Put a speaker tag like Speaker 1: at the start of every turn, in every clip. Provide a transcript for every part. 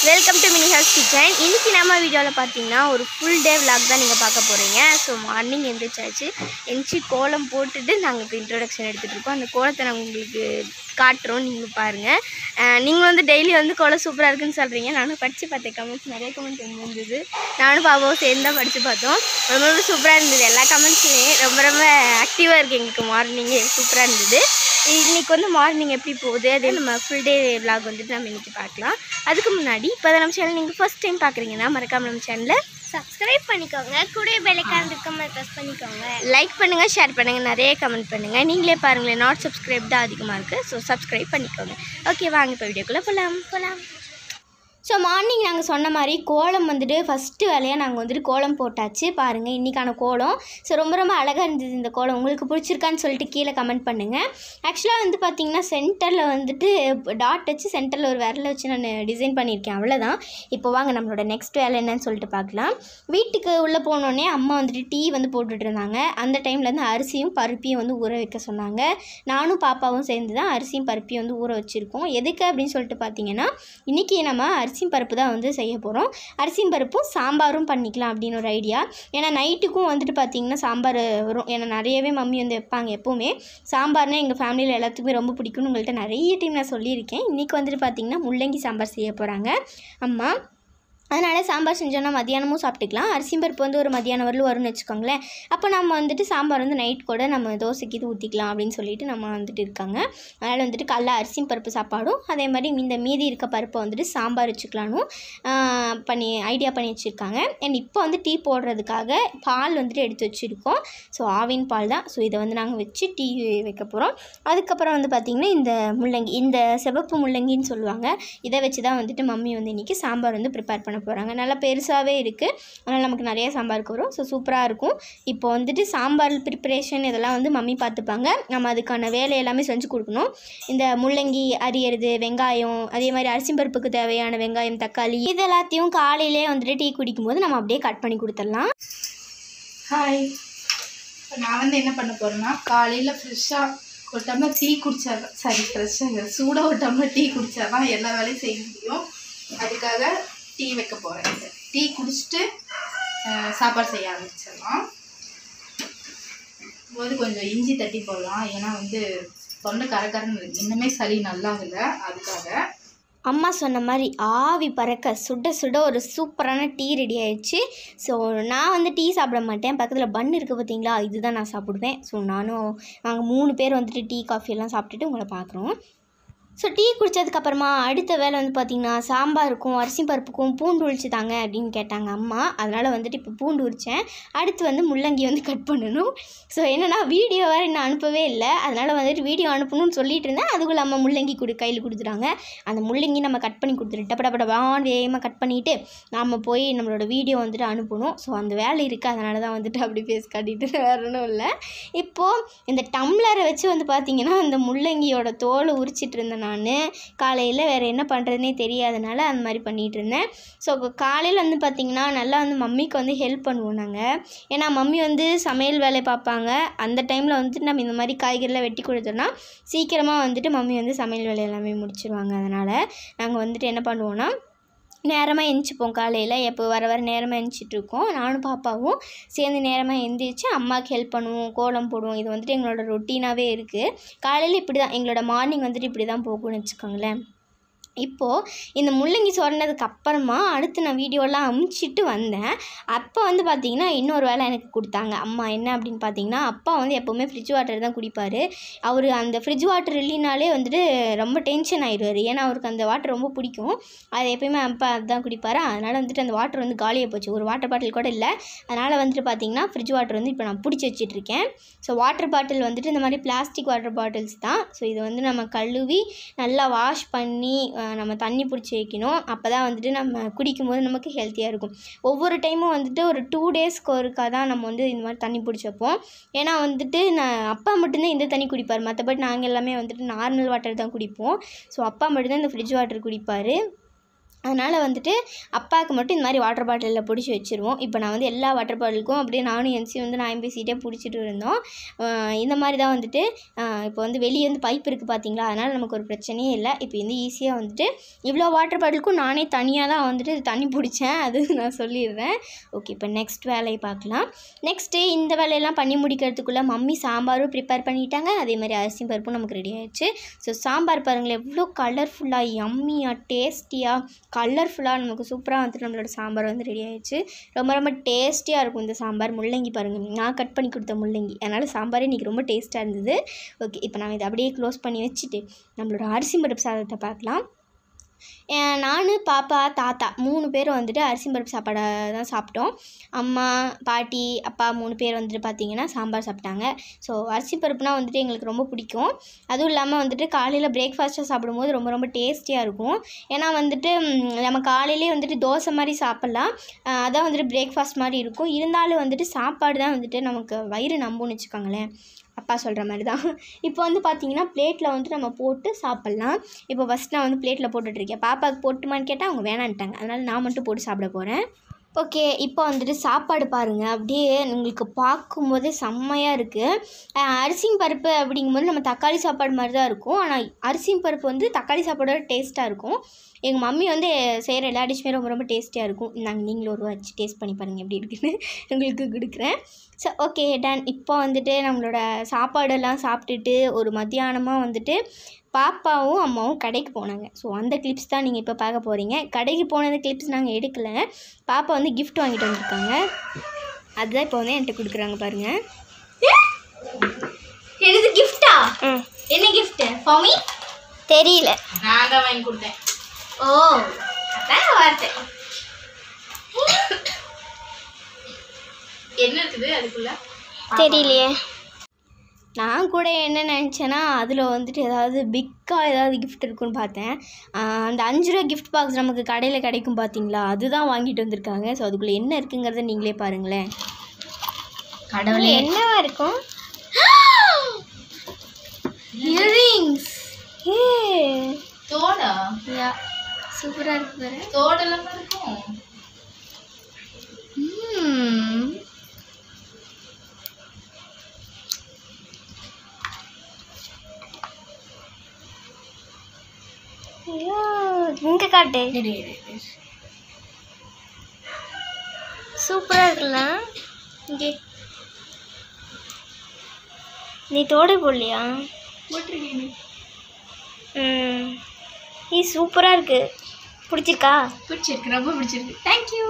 Speaker 1: welcome to mini house kitchen இன்றைக்கி நம்ம வீடியோவில் பார்த்தீங்கன்னா ஒரு ஃபுல் டே vlog தான் நீங்கள் பார்க்க போகிறீங்க ஸோ மார்னிங் எந்திரிச்சாச்சு எந்திரிச்சு கோலம் போட்டுட்டு நாங்கள் இப்போ இன்ட்ரோடக்ஷன் எடுத்துகிட்டு இருக்கோம் அந்த கோலத்தை நாங்கள் உங்களுக்கு காட்டுறோம் நீங்கள் பாருங்கள் நீங்கள் வந்து டெய்லி வந்து கோலம் சூப்பராக இருக்குன்னு சொல்கிறீங்க நானும் படித்து பார்த்தேன் கமெண்ட்ஸ் நிறைய கமெண்ட் வந்தது நானும் பாபாவும் சேர்ந்து தான் படித்து பார்த்தோம் ரொம்ப ரொம்ப சூப்பராக இருந்தது எல்லா கமெண்ட்ஸுமே ரொம்ப ரொம்ப ஆக்டிவாக இருக்குது எங்களுக்கு மார்னிங்கே சூப்பராக இருந்தது இன்னைக்கு வந்து மார்னிங் எப்படி போகுது அதே நம்ம ஃபுல் டே vlog வந்துட்டு நம்ம இன்னைக்கு பார்க்கலாம் அதுக்கு முன்னாடி இப்போ நம்ம சேனல் நீங்கள் ஃபர்ஸ்ட் டைம் பார்க்குறீங்கன்னா மறக்காம நம்ம சேனலை
Speaker 2: சப்ஸ்கிரைப் பண்ணிக்கோங்க கூட பெல்லைக்கான் இருக்க ப்ரெஸ் பண்ணிக்கோங்க
Speaker 1: லைக் பண்ணுங்கள் ஷேர் பண்ணுங்கள் நிறைய கமெண்ட் பண்ணுங்கள் நீங்களே பாருங்களேன் நாட் சப்ஸ்கிரைப் தான் அதிகமாக இருக்குது ஸோ சப்ஸ்கிரைப் பண்ணிக்கோங்க ஓகே வாங்க இப்போ வீடியோக்குள்ளே போகலாம் போகலாம் ஸோ மார்னிங் நாங்கள் சொன்ன மாதிரி கோலம் வந்துட்டு ஃபஸ்ட்டு வேலையாக நாங்கள் வந்துட்டு கோலம் போட்டாச்சு பாருங்கள் இன்றைக்கான கோலம் ஸோ ரொம்ப ரொம்ப அழகாக இருந்தது இந்த கோலம் உங்களுக்கு பிடிச்சிருக்கான்னு சொல்லிட்டு கீழே கமெண்ட் பண்ணுங்கள் ஆக்சுவலாக வந்து பார்த்தீங்கன்னா சென்டரில் வந்துட்டு டாட் வச்சு சென்டரில் ஒரு விரல வச்சு நான் டிசைன் பண்ணியிருக்கேன் அவ்வளோதான் இப்போ வாங்க நம்மளோட நெக்ஸ்ட் வேலை என்னன்னு சொல்லிட்டு பார்க்கலாம் வீட்டுக்கு உள்ளே போனோடனே அம்மா வந்துட்டு டீ வந்து போட்டுட்டு இருந்தாங்க அந்த டைம்லேருந்து அரிசியும் பருப்பியும் வந்து ஊற வைக்க சொன்னாங்க நானும் பாப்பாவும் சேர்ந்து தான் அரிசியும் பருப்பியும் வந்து ஊற வச்சுருக்கோம் எதுக்கு அப்படின்னு சொல்லிட்டு பார்த்தீங்கன்னா இன்றைக்கி நம்ம அரிசியும் பருப்பு தான் வந்து செய்ய போகிறோம் அரிசியும் பருப்பும் சாம்பாரும் பண்ணிக்கலாம் அப்படின்னு ஒரு ஐடியா ஏன்னா நைட்டுக்கும் வந்துட்டு பார்த்திங்கன்னா சாம்பார் வரும் ஏன்னா நிறையவே மம்மி வந்து வைப்பாங்க எப்போவுமே சாம்பார்னால் எங்கள் ஃபேமிலியில் எல்லாத்துக்குமே ரொம்ப பிடிக்கும்னு உங்கள்கிட்ட நிறைய டைம் நான் சொல்லியிருக்கேன் இன்றைக்கி வந்துட்டு பார்த்திங்கன்னா முள்ளங்கி சாம்பார் செய்ய போகிறாங்க அம்மா அதனால் சாம்பார் செஞ்சோன்னா மதியானமும் சாப்பிட்டுக்கலாம் அரிசி பருப்பு வந்து ஒரு மதியானம் வரலும் வரும்னு வச்சுக்கோங்களேன் அப்போ நம்ம வந்துட்டு சாம்பார் வந்து நைட் கூட நம்ம தோசைக்கு இது ஊற்றிக்கலாம் அப்படின்னு சொல்லிட்டு நம்ம வந்துட்டு இருக்காங்க அதனால் வந்துட்டு காலைல அரிசி பருப்பு சாப்பாடும் அதே மாதிரி இந்த மீதி இருக்க பருப்பை வந்துட்டு சாம்பார் வச்சுக்கலான்னு ஆஹ், பண்ணி ஐடியா பண்ணி வச்சுருக்காங்க அண்ட் இப்போ வந்து டீ போடுறதுக்காக பால் வந்துட்டு எடுத்து வச்சுருக்கோம் ஸோ ஆவின் பால் தான் ஸோ இதை வந்து நாங்கள் வச்சு டீ வைக்க போகிறோம் அதுக்கப்புறம் வந்து பார்த்திங்கன்னா இந்த முள்ளங்கி இந்த சிவப்பு முள்ளங்கின்னு சொல்லுவாங்க இதை வச்சு தான் வந்துட்டு மம்மி வந்து இன்றைக்கி சாம்பார் வந்து ப்ரிப்பேர் பண்ண போகிறாங்க நல்லா பெருசாகவே இருக்குது அதனால் நமக்கு நிறைய சாம்பாருக்கு வரும் ஸோ சூப்பராக இருக்கும் இப்போ வந்துட்டு சாம்பார் ப்ரிப்பரேஷன் இதெல்லாம் வந்து மம்மி பார்த்துப்பாங்க நம்ம அதுக்கான வேலை எல்லாமே செஞ்சு கொடுக்கணும் இந்த முள்ளங்கி அரியறது வெங்காயம் அதே மாதிரி அரிசி பருப்புக்கு தேவையான வெங்காயம் தக்காளி இது எல்லாத்தையும் காலையிலே வந்துட்டு டீ குடிக்கும்போது நம்ம அப்படியே கட் பண்ணி கொடுத்துடலாம்
Speaker 3: ஹாய் இப்போ நான் வந்து என்ன பண்ண போகிறேன்னா காலையில் ஃப்ரெஷ்ஷாக ஒரு டம்ளர் டீ குடிச்சா தான் சாரி ஃப்ரெஷ்ஷாக சூடாக ஒரு டம்ளர் டீ குடிச்சா தான் எல்லா வேலையும் செய்ய முடியும் அதுக்காக டீ வைக்க போகிறேன் டீ குடிச்சிட்டு அஹ், சாப்பாடு செய்ய ஆரம்பிச்சிடலாம் போது கொஞ்சம் இஞ்சி தட்டி போடலாம் ஏன்னா வந்து தொண்டை கரகரன்னு இருக்கு இன்னுமே சளி நல்லா இல்லை அதுக்காக
Speaker 1: அம்மா சொன்ன மாதிரி ஆவி பறக்க சுட சுட ஒரு சூப்பரான டீ ரெடி ஆயிடுச்சு ஸோ நான் வந்து டீ சாப்பிட மாட்டேன் பக்கத்தில் பன் இருக்குது பார்த்தீங்களா இதுதான் நான் சாப்பிடுவேன் ஸோ நானும் நாங்கள் மூணு பேர் வந்துட்டு டீ காஃபி எல்லாம் சாப்பிட்டுட்டு உங்களை பார்க்குறோம் ஸோ டீ குடித்ததுக்கப்புறமா அடுத்த வேலை வந்து பார்த்திங்கன்னா சாம்பாருக்கும் அரிசி பருப்புக்கும் பூண்டு உரிச்சு தாங்க அப்படின்னு கேட்டாங்க அம்மா அதனால் வந்துட்டு இப்போ பூண்டு உரித்தேன் அடுத்து வந்து முள்ளங்கி வந்து கட் பண்ணணும் ஸோ என்னென்னா வீடியோ வேறு இன்னும் அனுப்பவே இல்லை அதனால் வந்துட்டு வீடியோ அனுப்பணும்னு சொல்லிட்டு இருந்தேன் அதுக்குள்ள அம்மா முள்ளங்கி கொடு கையில் கொடுத்துட்டாங்க அந்த முள்ளங்கி நம்ம கட் பண்ணி கொடுத்துட்டு டப்படப்படவான் வேகமாக கட் பண்ணிவிட்டு நாம் போய் நம்மளோட வீடியோ வந்துட்டு அனுப்பணும் ஸோ அந்த வேலை இருக்குது அதனால தான் வந்துட்டு அப்படி பேஸ் காட்டிட்டு வேற ஒன்றும் இல்லை இப்போது இந்த டம்ளரை வச்சு வந்து பார்த்திங்கன்னா அந்த முள்ளங்கியோட தோலை உரிச்சிட்டு இருந்தேன் நான் காலையில் வேறு என்ன பண்ணுறதுனே தெரியாதனால அந்த மாதிரி பண்ணிகிட்டு இருந்தேன் ஸோ காலையில் வந்து பார்த்திங்கன்னா நல்லா வந்து மம்மிக்கு வந்து ஹெல்ப் பண்ணுவோம் நாங்கள் ஏன்னா மம்மி வந்து சமையல் வேலை பார்ப்பாங்க அந்த டைமில் வந்துட்டு நம்ம இந்த மாதிரி காய்கறிலாம் வெட்டி கொடுத்தோன்னா சீக்கிரமாக வந்துட்டு மம்மி வந்து சமையல் வேலை எல்லாமே முடிச்சிருவாங்க அதனால் நாங்கள் வந்துட்டு என்ன பண்ணுவோன்னா நேரமாக எந்திரிப்போம் காலையில் எப்போ வர வர நேரமாக எந்திரிச்சிட்டு இருக்கோம் நானும் பாப்பாவும் சேர்ந்து நேரமாக எந்திரிச்சு அம்மாவுக்கு ஹெல்ப் பண்ணுவோம் கோலம் போடுவோம் இது வந்துட்டு எங்களோட ரொட்டீனாகவே இருக்குது காலையில் இப்படி தான் எங்களோட மார்னிங் வந்துட்டு இப்படி தான் போகும்னு வச்சுக்கோங்களேன் இப்போது இந்த முள்ளங்கி சொன்னதுக்கு அப்புறமா அடுத்து நான் வீடியோலாம் அமுச்சிட்டு வந்தேன் அப்போ வந்து பார்த்திங்கன்னா இன்னொரு வேலை எனக்கு கொடுத்தாங்க அம்மா என்ன அப்படின்னு பார்த்தீங்கன்னா அப்பா வந்து எப்போவுமே ஃப்ரிட்ஜ் வாட்டர் தான் குடிப்பார் அவர் அந்த ஃப்ரிட்ஜ் வாட்டர் இல்லைனாலே வந்துட்டு ரொம்ப டென்ஷன் ஆயிடுவார் ஏன்னா அவருக்கு அந்த வாட்டர் ரொம்ப பிடிக்கும் அது எப்பயுமே அப்பா அதுதான் குடிப்பார் அதனால் வந்துட்டு அந்த வாட்டர் வந்து காலியாக போச்சு ஒரு வாட்டர் பாட்டில் கூட இல்லை அதனால் வந்துட்டு பார்த்தீங்கன்னா ஃப்ரிட்ஜ் வாட்டர் வந்து இப்போ நான் பிடிச்சி வச்சிட்டு இருக்கேன் ஸோ வாட்டர் பாட்டில் வந்துட்டு இந்த மாதிரி பிளாஸ்டிக் வாட்டர் பாட்டில்ஸ் தான் ஸோ இது வந்து நம்ம கழுவி நல்லா வாஷ் பண்ணி அஹ், நம்ம தண்ணி பிடிச்சி வைக்கணும் அப்போ தான் வந்துட்டு நம்ம குடிக்கும்போது நமக்கு ஹெல்த்தியாக இருக்கும் ஒவ்வொரு டைமும் வந்துட்டு ஒரு டூ டேஸ்க்கு ஒருக்கா தான் நம்ம வந்து இந்த மாதிரி தண்ணி பிடிச்சி வைப்போம் ஏன்னா வந்துட்டு நான் அப்பா மட்டும்தான் இந்த தண்ணி குடிப்பார் மற்றபடி நாங்கள் எல்லாமே வந்துட்டு நார்மல் வாட்டர் தான் குடிப்போம் ஸோ அப்பா மட்டும்தான் இந்த ஃப்ரிட்ஜ் வாட்டர் குடிப்பார் அதனால் வந்துட்டு அப்பாவுக்கு மட்டும் இந்த மாதிரி வாட்டர் பாட்டிலில் பிடிச்சி வச்சுருவோம் இப்போ நான் வந்து எல்லா வாட்டர் பாட்டிலுக்கும் அப்படியே நானும் என்சி வந்து நான் பேசிகிட்டே பிடிச்சிட்டு இருந்தோம் ஆஹ் இந்த மாதிரி தான் வந்துட்டு ஆஹ் இப்போ வந்து வெளியே வந்து பைப் இருக்குது பார்த்தீங்களா அதனால் நமக்கு ஒரு பிரச்சனையே இல்லை இப்போ வந்து ஈஸியாக வந்துட்டு இவ்வளோ வாட்டர் பாட்டிலுக்கும் நானே தனியாக தான் வந்துட்டு தண்ணி பிடிச்சேன் அது நான் சொல்லிடுறேன் ஓகே இப்போ நெக்ஸ்ட் வேலையை பார்க்கலாம் நெக்ஸ்ட்டு இந்த வேலையெல்லாம் பண்ணி முடிக்கிறதுக்குள்ளே மம்மி சாம்பாரும் ப்ரிப்பேர் பண்ணிட்டாங்க அதே மாதிரி அரிசி பருப்பும் நமக்கு ரெடி ஆயிடுச்சு ஸோ சாம்பார் பாருங்களேன் எவ்வளோ கலர்ஃபுல்லாக யம்மியாக டேஸ்டியாக கலர்ஃபுல்லாக நமக்கு சூப்பராக வந்துட்டு நம்மளோட சாம்பார் வந்து ரெடி ஆயிடுச்சு ரொம்ப ரொம்ப டேஸ்டியாக இருக்கும் இந்த சாம்பார் முள்ளங்கி பாருங்கள் நான் கட் பண்ணி கொடுத்த முள்ளங்கி அதனால் சாம்பாரே இன்றைக்கி ரொம்ப டேஸ்ட்டாக இருந்தது ஓகே இப்போ நம்ம இதை அப்படியே க்ளோஸ் பண்ணி வச்சுட்டு நம்மளோட அரிசி பருப்பு சாதத்தை பார்க்கலாம் நான் பாப்பா தாத்தா மூணு பேர் வந்துட்டு அரிசி பருப்பு சாப்பாடை தான் சாப்பிட்டோம் அம்மா பாட்டி அப்பா மூணு பேர் வந்துட்டு பார்த்தீங்கன்னா சாம்பார் சாப்பிட்டாங்க ஸோ அரிசி பருப்புனா வந்துட்டு எங்களுக்கு ரொம்ப பிடிக்கும் அதுவும் இல்லாமல் வந்துட்டு காலையில் பிரேக்ஃபாஸ்ட்டாக சாப்பிடும்போது ரொம்ப ரொம்ப டேஸ்டியாக இருக்கும் ஏன்னா வந்துட்டு ம், நம்ம காலையிலே வந்துட்டு தோசை மாதிரி சாப்பிட்லாம் அஹ் அதான் வந்துட்டு பிரேக்ஃபாஸ்ட் மாதிரி இருக்கும் இருந்தாலும் வந்துட்டு சாப்பாடு தான் வந்துட்டு நமக்கு வயிறு நம்புன்னு வச்சுக்கோங்களேன் அப்பா சொல்கிற மாதிரி தான் இப்போ வந்து பார்த்தீங்கன்னா பிளேட்டில் வந்துட்டு நம்ம போட்டு சாப்பிட்லாம் இப்போ ஃபஸ்ட் நான் வந்து பிளேட்டில் போட்டுட்ருக்கேன் பாப்பாவுக்கு போட்டுமான்னு கேட்டால் அவங்க வேணான்ட்டாங்க அதனால் நான் மட்டும் போட்டு சாப்பிட போகிறேன் ஓகே இப்போ வந்துட்டு சாப்பாடு பாருங்கள் அப்படியே உங்களுக்கு பார்க்கும்போதே செம்மையாக இருக்குது அரிசி பருப்பு அப்படிங்கும்போது நம்ம தக்காளி சாப்பாடு மாதிரி தான் இருக்கும் ஆனால் அரிசி பருப்பு வந்து தக்காளி சாப்பாடோட டேஸ்ட்டாக இருக்கும் எங்கள் மம்மி வந்து செய்கிற எல்லா டிஷ்ஷுமே ரொம்ப ரொம்ப டேஸ்டியாக இருக்கும் நாங்கள் நீங்களும் ஒரு வச்சு டேஸ்ட் பண்ணி பாருங்கள் எப்படி இருக்குன்னு உங்களுக்கு கொடுக்குறேன் ஸோ ஓகே டன் இப்போ வந்துட்டு நம்மளோட சாப்பாடெல்லாம் சாப்பிட்டுட்டு ஒரு மத்தியானமாக வந்துட்டு பாப்பாவும் அம்மாவும் கடைக்கு போனாங்க ஸோ அந்த கிளிப்ஸ் தான் நீங்கள் இப்போ பார்க்க போகிறீங்க கடைக்கு போனது கிளிப்ஸ் நாங்கள் எடுக்கல பாப்பா வந்து gift வாங்கிட்டு வந்திருக்காங்க அதுதான் இப்போ வந்து என்கிட்ட கொடுக்குறாங்க பாருங்கள் எனது கிஃப்டா என்ன கிஃப்ட்டு ஃபாமி தெரியல
Speaker 3: நான் தான் வாங்கி கொடுத்தேன்
Speaker 1: ஓ அதான் வார்த்தை
Speaker 3: என்ன இருக்குது அதுக்குள்ள
Speaker 2: தெரியலையே
Speaker 1: நான் கூட என்ன நினச்சேன்னா அதில் வந்துட்டு ஏதாவது பிக்காக ஏதாவது கிஃப்ட் இருக்குன்னு பார்த்தேன் ஆஹ் அந்த அஞ்சு ரூபா கிஃப்ட் பாக்ஸ் நமக்கு கடையில் கிடைக்கும் பார்த்தீங்களா அதுதான் வாங்கிட்டு வந்திருக்காங்க ஸோ அதுக்குள்ளே என்ன இருக்குங்கிறத நீங்களே பாருங்களேன் கடவுளே
Speaker 2: என்னவா இருக்கும்
Speaker 1: இயரிங்ஸ் ஏ
Speaker 3: தோடா
Speaker 1: யா சூப்பராக இருக்கு பாரு
Speaker 3: தோடெல்லாம் இருக்கும்
Speaker 1: ம்
Speaker 2: ஐயோ இங்கே காட்டு சூப்பராக இருக்குல்ல இங்கே நீ தோடு போடலையா
Speaker 3: போட்டிருக்கேன்
Speaker 2: ம் நீ சூப்பராக இருக்கு பிடிச்சிருக்கா
Speaker 3: பிடிச்சிருக்கு ரொம்ப பிடிச்சிருக்கு தேங்க்யூ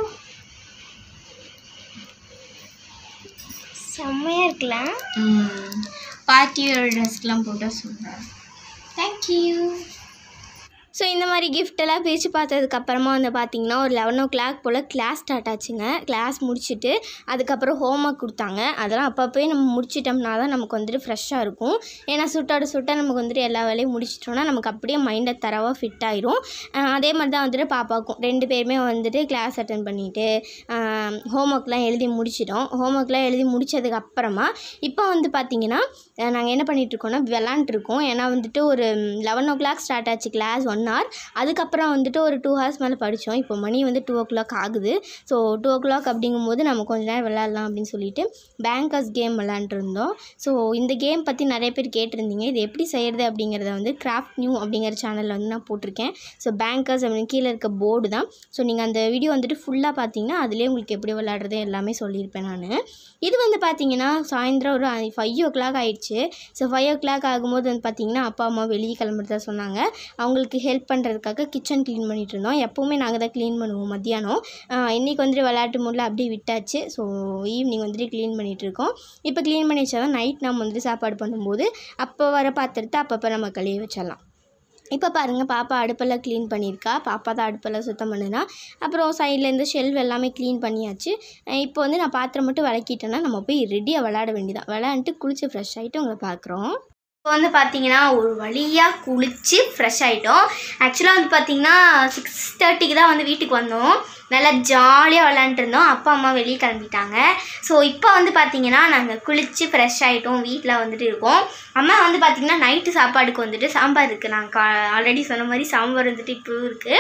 Speaker 2: செம்மையாக இருக்குல்ல
Speaker 1: பார்ட்டியோட ட்ரெஸ்க்கெலாம் போட்டால் சூப்பராக தேங்க்யூ ஸோ இந்த மாதிரி gift எல்லாம் பிரித்து பார்த்ததுக்கப்புறமா வந்து பார்த்திங்கன்னா ஒரு லெவன் ஓ கிளாக் போல் கிளாஸ் ஸ்டார்ட் ஆச்சுங்க கிளாஸ் முடிச்சுட்டு அதுக்கப்புறம் ஹோம்ஒர்க் கொடுத்தாங்க அதெல்லாம் அப்பப்போயே நம்ம முடிச்சிட்டோம்னா தான் நமக்கு வந்துட்டு ஃப்ரெஷ்ஷாக இருக்கும் ஏன்னா சுட்டாடு சுட்டாக நமக்கு வந்துட்டு எல்லா வேலையும் முடிச்சிட்டோம்னா நமக்கு அப்படியே மைண்டை தரவாக ஃபிட் ஆயிரும் அஹ் அதே மாதிரி தான் வந்துட்டு பாப்பாக்கும் ரெண்டு பேருமே வந்துட்டு கிளாஸ் அட்டன் பண்ணிவிட்டு ஹோம்ஒர்க்லாம் எழுதி முடிச்சிட்டோம் ஹோம்ஒர்க்லாம் எழுதி முடிச்சதுக்கு அப்புறமா இப்போ வந்து பார்த்திங்கன்னா நாங்கள் என்ன பண்ணிகிட்ருக்கோம்னா விளாண்டுருக்கோம் ஏன்னா வந்துட்டு ஒரு லெவன் ஓ கிளாக் ஸ்டார்ட் ஆச்சு கிளாஸ் ஒன் ஹவர் அதுக்கப்புறம் வந்துட்டு ஒரு டூ ஹவர்ஸ் மேலே படித்தோம் இப்போ மணி வந்து டூ ஓ கிளாக் ஆகுது ஸோ டூ ஓ கிளாக் அப்படிங்கும்போது நம்ம கொஞ்ச நேரம் விளாட்லாம் அப்படின்னு சொல்லிட்டு பேங்கர்ஸ் கேம் விளாண்டுருந்தோம் ஸோ இந்த கேம் பற்றி நிறைய பேர் கேட்டிருந்தீங்க இது எப்படி செய்கிறது அப்படிங்கிறத வந்து கிராஃப்ட் நியூ அப்படிங்கிற சேனலில் வந்து நான் போட்டிருக்கேன் ஸோ பேங்கர்ஸ் அப்படின்னு கீழே இருக்க போர்டு தான் ஸோ நீங்கள் அந்த வீடியோ வந்துட்டு ஃபுல்லாக பார்த்தீங்கன்னா அதுலேயே உங்களுக்கு எப்படி விளாட்றது எல்லாமே சொல்லியிருப்பேன் நான் இது வந்து பார்த்தீங்கன்னா சாயந்தரம் ஒரு ஃபைவ் ஓ கிளாக் ஆயிடுச்சு ஸோ ஃபைவ் ஓ கிளாக் ஆகும்போது வந்து பார்த்தீங்கன்னா அப்பா அம்மா வெளியே கிளம்புறதா சொன்னாங்க அவங்களுக்கு ஹெல்ப் பண்ணுறதுக்காக கிச்சன் க்ளீன் பண்ணிட்டு இருந்தோம் எப்போவுமே நாங்கள் தான் க்ளீன் பண்ணுவோம் மத்தியானம் ஆஹ் இன்னைக்கு வந்துட்டு விளையாட்டு மூடில் அப்படியே விட்டாச்சு ஸோ ஈவினிங் வந்துட்டு க்ளீன் பண்ணிகிட்டு இருக்கோம் இப்போ க்ளீன் பண்ணி வச்சா தான் நைட் நம்ம வந்துட்டு சாப்பாடு பண்ணும்போது அப்போ வர பாத்திரத்தை அப்பப்போ நம்ம கழுவி வச்சிடலாம் இப்போ பாருங்கள் பாப்பா அடுப்பெல்லாம் க்ளீன் பண்ணியிருக்கா பாப்பா தான் அடுப்பெல்லாம் சுத்தம் பண்ணுனா அப்புறம் சைட்லேருந்து ஷெல்வ் எல்லாமே க்ளீன் பண்ணியாச்சு அஹ் இப்போ வந்து நான் பாத்திரம் மட்டும் விளக்கிட்டேன்னா நம்ம போய் ரெடியாக விளாட வேண்டியதான் விளாண்டுட்டு குளிச்சு ஃப்ரெஷ் ஆகிட்டு உங்களை பார்க்குறோம் இப்போ வந்து பார்த்தீங்கன்னா ஒரு வழியாக குளித்து ஃப்ரெஷ் ஆகிட்டோம் ஆக்சுவலாக வந்து பார்த்தீங்கன்னா சிக்ஸ் தேர்ட்டிக்கு தான் வந்து வீட்டுக்கு வந்தோம் நல்லா ஜாலியாக விளாண்டுருந்தோம் அப்பா அம்மா வெளியே கிளம்பிட்டாங்க ஸோ இப்போ வந்து பார்த்தீங்கன்னா நாங்கள் குளித்து ஃப்ரெஷ் ஆகிட்டோம் வீட்டில் வந்துட்டு இருக்கோம் அம்மா வந்து பார்த்தீங்கன்னா நைட்டு சாப்பாடுக்கு வந்துட்டு சாம்பார் இருக்குது நான் கா ஆல்ரெடி சொன்ன மாதிரி சாம்பார் வந்துட்டு இப்போவும் இருக்குது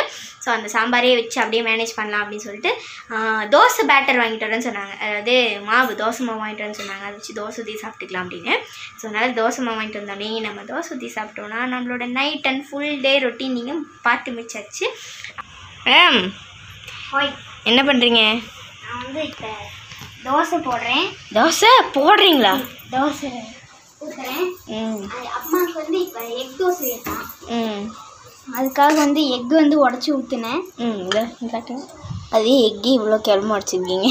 Speaker 1: ஸோ அந்த சாம்பாரே வச்சு அப்படியே மேனேஜ் பண்ணலாம் அப்படின்னு சொல்லிட்டு ஆ, தோசை பேட்டர் வாங்கிட்டு வரேன்னு சொன்னாங்க அதாவது மாவு தோசை மாவு வாங்கிட்டு வரேன்னு சொன்னாங்க அதை வச்சு தோசை ஊற்றி சாப்பிட்டுக்கலாம் அப்படின்னு ஸோ அதனால் தோசை மாவு வாங்கிட்டு வந்தோடனே நம்ம தோசை ஊற்றி சாப்பிட்டோன்னா நம்மளோட night and full day routine நீங்கள் பார்த்து மிச்சாச்சு மேம்
Speaker 2: ஹாய்
Speaker 1: என்ன பண்ணுறீங்க
Speaker 2: நான் வந்து இப்போ தோசை போடுறேன்
Speaker 1: தோசை போடுறீங்களா
Speaker 2: தோசை ஊற்றுறேன்
Speaker 1: ம்
Speaker 2: அது அம்மாவுக்கு வந்து இப்போ எக் தோசை வைத்தான்
Speaker 1: ம்
Speaker 2: அதுக்காக வந்து எக் வந்து உடச்சி ஊற்றுனேன்
Speaker 1: ம் இந்த காட்டுங்க அது எக்கி இவ்வளோ கிளம்ப அடிச்சிருக்கீங்க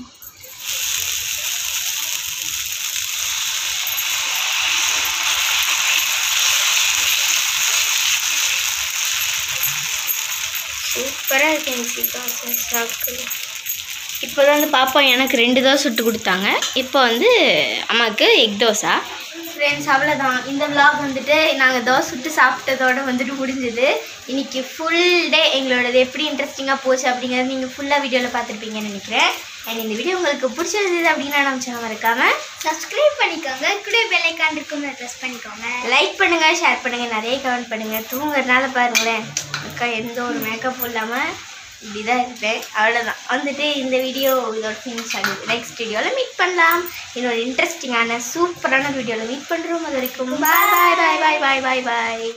Speaker 1: சூப்பராக இருக்கு எனக்கு தோசை சாப்பிட்டு இப்போ தான் வந்து பாப்பா எனக்கு ரெண்டு தோசை சுட்டு கொடுத்தாங்க இப்போ வந்து அம்மாவுக்கு எக் தோசை ஃப்ரெண்ட்ஸ் அவ்வளோதான் இந்த vlog வந்துட்டு நாங்கள் தோசை சுட்டு சாப்பிட்டதோட வந்துட்டு முடிஞ்சது இன்னைக்கு ஃபுல் டே எங்களோடது எப்படி இன்ட்ரெஸ்டிங்காக போச்சு அப்படிங்கிறது நீங்கள் ஃபுல்லாக வீடியோவில் பார்த்துருப்பீங்கன்னு நினைக்கிறேன் அண்ட் இந்த வீடியோ உங்களுக்கு பிடிச்சிருந்தது அப்படின்னா நம்ம சேனல் மறக்காமல்
Speaker 2: சப்ஸ்கிரைப் பண்ணிக்கோங்க கூட பெல்லைக்கான் இருக்கும் ப்ரெஸ் பண்ணிக்கோங்க
Speaker 1: லைக் பண்ணுங்கள் ஷேர் பண்ணுங்கள் நிறைய கமெண்ட் பண்ணுங்கள் தூங்குறதுனால பாருங்களேன் அக்கா எந்த ஒரு மேக்கப் இல்லாமல் இப்படி தான் இருப்பேன் அவ்வளோதான் வந்துட்டு இந்த வீடியோ இதோட ஃபினிஷ் ஆகுது நெக்ஸ்ட் வீடியோவில் மீட் பண்ணலாம் இன்னொரு இன்ட்ரெஸ்டிங்கான சூப்பரான வீடியோவில் மீட் பண்ணுறோம் அது வரைக்கும் பாய் பாய் பாய் பாய் பாய் பாய் பாய்